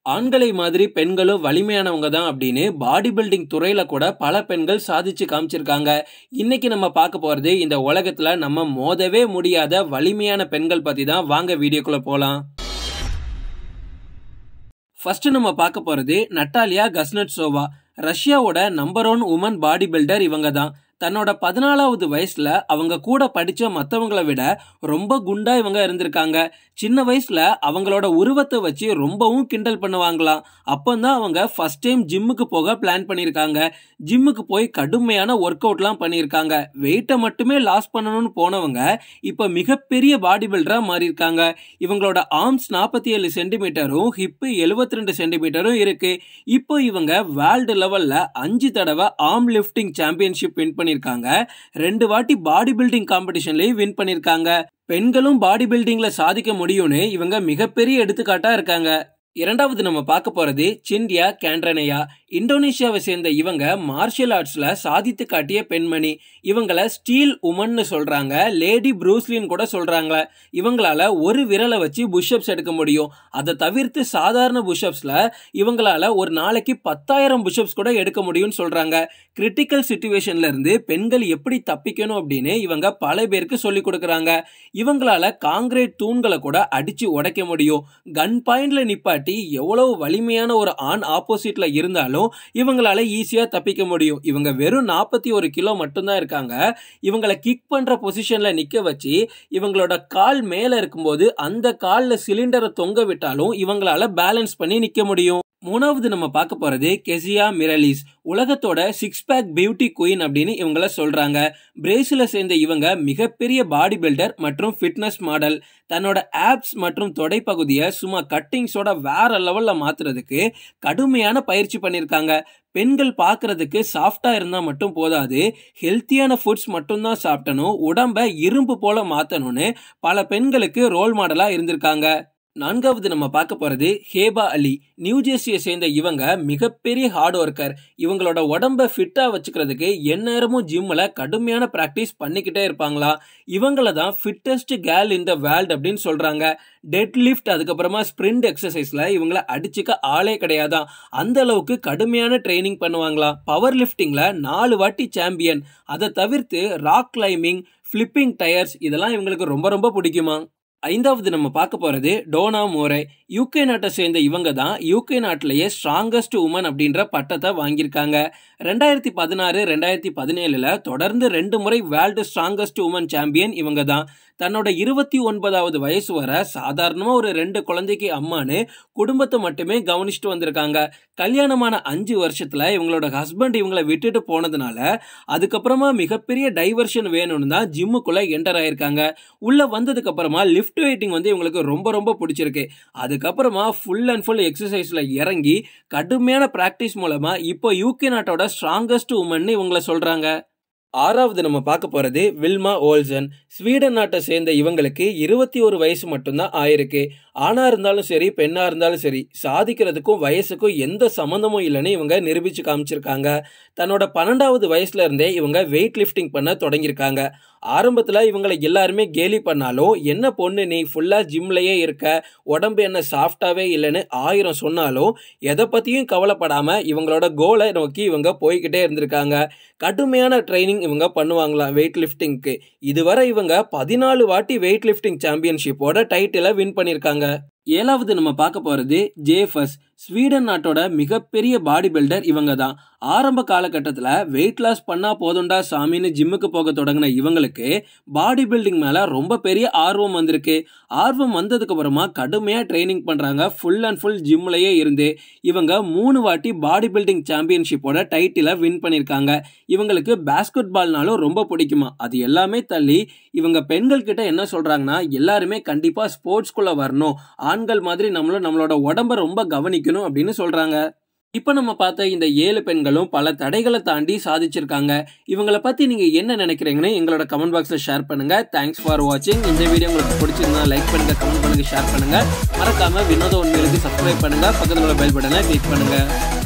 ஆண்களை மாதிரி பெண்களும் வலிமையானவங்க தான் அப்படின்னு பாடி பில்டிங் துறையில கூட பல பெண்கள் சாதிச்சு காமிச்சிருக்காங்க இன்னைக்கு நம்ம பார்க்க போறது இந்த உலகத்துல நம்ம மோதவே முடியாத வலிமையான பெண்கள் பத்தி தான் வாங்க வீடியோக்குள்ள போலாம் ஃபர்ஸ்ட் நம்ம பார்க்க போறது நட்டாலியா கஸ்னட்சோவா ரஷ்யாவோட number one woman body builder இவங்க தான் தன்னோட பதினாலாவது வயசுல அவங்க கூட படிச்ச மற்றவங்களை விட ரொம்ப குண்டா இவங்க இருந்திருக்காங்க சின்ன வயசுல அவங்களோட உருவத்தை வச்சு ரொம்பவும் கிண்டல் பண்ணுவாங்களாம் அப்பந்தான் அவங்க ஃபர்ஸ்ட் டைம் ஜிம்முக்கு போக பிளான் பண்ணியிருக்காங்க ஜிம்முக்கு போய் கடுமையான ஒர்க் அவுட்லாம் பண்ணியிருக்காங்க வெயிட்டை மட்டுமே லாஸ் பண்ணணும்னு போனவங்க இப்போ மிகப்பெரிய பாடி பில்டராக மாறியிருக்காங்க இவங்களோட ஆர்ம்ஸ் நாற்பத்தி ஏழு சென்டிமீட்டரும் ஹிப்பு எழுபத்தி ரெண்டு சென்டிமீட்டரும் இருக்கு இப்போ இவங்க வேர்ல்டு லெவல்ல அஞ்சு தடவை ஆர்ம் லிஃப்டிங் சாம்பியன்ஷிப் வின் பண்ணியிருக்காங்க ரெண்டு வாட்டி பாடி பில்டிங் காம்படிஷன்லயும் வின் பண்ணியிருக்காங்க பெண்களும் பாடி பில்டிங்ல சாதிக்க முடியும்னு இவங்க மிகப்பெரிய எடுத்துக்காட்டா இருக்காங்க இரண்டாவது நம்ம பார்க்க போறது சிண்டியா கேண்ட்ரனையா இந்தோனேஷியாவை சேர்ந்த இவங்க மார்ஷியல் ஆர்ட்ஸ்ல சாதித்து காட்டிய பெண்மணி இவங்களை ஸ்டீல் உமன்னு சொல்றாங்க லேடி ப்ரூஸ்லின் கூட சொல்றாங்க இவங்களால ஒரு விரலை வச்சு புஷ்அப்ஸ் எடுக்க முடியும் அதை தவிர்த்து சாதாரண புஷ்அப்ஸ்ல இவங்களால ஒரு நாளைக்கு பத்தாயிரம் புஷ்அப்ஸ் கூட எடுக்க முடியும்னு சொல்றாங்க கிரிட்டிக்கல் சுச்சுவேஷன்ல இருந்து பெண்கள் எப்படி தப்பிக்கணும் அப்படின்னு இவங்க பல பேருக்கு சொல்லி கொடுக்குறாங்க இவங்களால காங்கிரீட் தூண்களை கூட அடிச்சு உடைக்க முடியும் கன் பாயிண்ட்ல நிப்பாட்டி எவ்வளவு வலிமையான ஒரு ஆண் ஆப்போசிட்ல இருந்தாலும் இவங்களால ஈஸியா தப்பிக்க முடியும் இவங்க வெறும் நாற்பத்தி ஒரு கிலோ மட்டும்தான் இருக்காங்க இவங்களை கிக் பண்ற பொசிஷன்ல நிக்க வச்சு இவங்களோட கால் மேல இருக்கும்போது அந்த கால்ல சிலிண்டரை தொங்க விட்டாலும் இவங்களால பேலன்ஸ் பண்ணி நிக்க முடியும் மூணாவது நம்ம பார்க்க போறது கெசியா மிரலிஸ் உலகத்தோட சிக்ஸ் பேக் பியூட்டி குயின் அப்படின்னு இவங்கள சொல்றாங்க பிரேசில சேர்ந்த இவங்க மிகப்பெரிய பாடி பில்டர் மற்றும் ஃபிட்னஸ் மாடல் தன்னோட ஆப்ஸ் மற்றும் தொடைப்பகுதியை சும்மா கட்டிங்ஸோட வேற லெவல்ல மாத்துறதுக்கு கடுமையான பயிற்சி பண்ணியிருக்காங்க பெண்கள் பார்க்கறதுக்கு சாஃப்டா இருந்தா மட்டும் போதாது ஹெல்த்தியான ஃபுட்ஸ் மட்டும்தான் சாப்பிட்டணும் உடம்ப இரும்பு போல மாத்தணும்னு பல பெண்களுக்கு ரோல் மாடலா இருந்திருக்காங்க நான்காவது நம்ம பார்க்க போறது ஹேபா அலி நியூ ஜெர்சியை சேர்ந்த இவங்க மிகப்பெரிய ஹார்ட் ஒர்க்கர் இவங்களோட உடம்ப ஃபிட்டா வச்சுக்கிறதுக்கு எந்நேரமும் ஜிம்மில் கடுமையான ப்ராக்டிஸ் பண்ணிக்கிட்டே இருப்பாங்களா இவங்கள தான் fittest girl in the world அப்படின்னு சொல்றாங்க டெட் லிஃப்ட் அதுக்கப்புறமா ஸ்ப்ரிண்ட் எக்ஸசைஸ்ல இவங்கள அடிச்சுக்க ஆளே கிடையாதான் அந்த அளவுக்கு கடுமையான ட்ரைனிங் பண்ணுவாங்களாம் பவர் லிஃப்டிங்ல நாலு வாட்டி சாம்பியன் அதை தவிர்த்து ராக் கிளைம்பிங் ஃபிளிப்பிங் டயர்ஸ் இதெல்லாம் இவங்களுக்கு ரொம்ப ரொம்ப பிடிக்குமா ஐந்தாவது நம்ம பார்க்க போறது டோனா மோரே யூகே நாட்டை சேர்ந்த இவங்க தான் யூகே நாட்டிலேயே ஸ்ட்ராங்கஸ்ட் உமன் அப்படின்ற பட்டத்தை வாங்கியிருக்காங்க ரெண்டாயிரத்தி பதினாறு ரெண்டாயிரத்தி பதினேழுல தொடர்ந்து ரெண்டு முறை வேர்ல்டு ஸ்ட்ராங்கஸ்ட் உமன் சாம்பியன் இவங்க தான் தன்னோட இருபத்தி ஒன்பதாவது வயசு வர சாதாரணமாக ஒரு ரெண்டு குழந்தைக்கு அம்மானு குடும்பத்தை மட்டுமே கவனிச்சுட்டு வந்திருக்காங்க கல்யாணமான அஞ்சு வருஷத்துல இவங்களோட ஹஸ்பண்ட் இவங்களை விட்டுட்டு போனதுனால அதுக்கப்புறமா மிகப்பெரிய டைவர்ஷன் வேணும்னு தான் ஜிம்முக்குள்ள என்டர் ஆயிருக்காங்க உள்ள வந்ததுக்கு அப்புறமா லிஃப்ட் வெயிட்டிங் வந்து இவங்களுக்கு ரொம்ப ரொம்ப பிடிச்சிருக்கு அதுக்கப்புறமா ஃபுல் அண்ட் ஃபுல் எக்ஸசைஸ்ல இறங்கி கடுமையான பிராக்டிஸ் மூலமா இப்போ யூகே நாட்டோட ஸ்ட்ராங்கஸ்ட் உமன் இவங்களை சொல்றாங்க ஆறாவது நம்ம பார்க்க போறது வில்மா ஓல்சன் ஸ்வீடன் நாட்டை சேர்ந்த இவங்களுக்கு இருபத்தி ஒரு வயசு மட்டும்தான் ஆயிருக்கு ஆணா இருந்தாலும் சரி பெண்ணா இருந்தாலும் சரி சாதிக்கிறதுக்கும் வயசுக்கும் எந்த சம்மந்தமும் இல்லைன்னு இவங்க நிரூபிச்சு காமிச்சிருக்காங்க தன்னோட பன்னெண்டாவது வயசுல இருந்தே இவங்க வெயிட் லிஃப்டிங் பண்ண தொடங்கியிருக்காங்க ஆரம்பத்தில் இவங்களை எல்லாருமே கேலி பண்ணாலும் என்ன பொண்ணு நீ ஃபுல்லாக ஜிம்லையே இருக்க உடம்பு என்ன சாஃப்டாகவே இல்லைன்னு ஆயிரம் சொன்னாலும் எதை பற்றியும் கவலைப்படாமல் இவங்களோட கோலை நோக்கி இவங்க போய்கிட்டே இருந்திருக்காங்க கடுமையான ட்ரைனிங் இவங்க பண்ணுவாங்களாம் வெயிட் லிஃப்டிங்க்கு இதுவரை இவங்க பதினாலு வாட்டி வெயிட் லிஃப்டிங் சாம்பியன்ஷிப்போட டைட்டிலை வின் பண்ணியிருக்காங்க ஏழாவது நம்ம பார்க்க போகிறது ஜேஃபஸ் ஸ்வீடன் நாட்டோட மிகப்பெரிய பாடி பில்டர் இவங்க தான் ஆரம்ப காலகட்டத்தில் வெயிட் லாஸ் பண்ணால் போதுண்டா சாமின்னு ஜிம்முக்கு போக தொடங்கின இவங்களுக்கு பாடி பில்டிங் மேலே ரொம்ப பெரிய ஆர்வம் வந்திருக்கு ஆர்வம் வந்ததுக்கு அப்புறமா கடுமையாக ட்ரைனிங் பண்ணுறாங்க ஃபுல் அண்ட் ஃபுல் ஜிம்லையே இருந்து இவங்க மூணு வாட்டி பாடி பில்டிங் சாம்பியன்ஷிப்போட டைட்டிலை வின் பண்ணியிருக்காங்க இவங்களுக்கு பேஸ்கெட் பால்னாலும் ரொம்ப பிடிக்குமா அது எல்லாமே தள்ளி இவங்க பெண்கள் கிட்ட என்ன சொல்கிறாங்கன்னா எல்லாருமே கண்டிப்பாக ஸ்போர்ட்ஸ்குள்ளே வரணும் ஆண்கள் மாதிரி நம்மளும் நம்மளோட உடம்ப ரொம்ப கவனிக்கணும் அப்படின்னு சொல்கிறாங்க இப்போ நம்ம பார்த்த இந்த ஏழு பெண்களும் பல தடைகளை தாண்டி சாதிச்சிருக்காங்க இவங்களை பற்றி நீங்கள் என்ன நினைக்கிறீங்கன்னு எங்களோட கமெண்ட் பாக்ஸில் ஷேர் பண்ணுங்கள் தேங்க்ஸ் ஃபார் வாட்சிங் இந்த வீடியோ உங்களுக்கு பிடிச்சிருந்தா லைக் பண்ணுங்கள் கமெண்ட் பண்ணுங்கள் ஷேர் பண்ணுங்கள் மறக்காமல் வினோத உண்மைகளுக்கு சப்ஸ்கிரைப் பண்ணுங்கள் பக்கத்தில் உள்ள பெல் பட்டனை கிளிக் பண்ணுங்கள்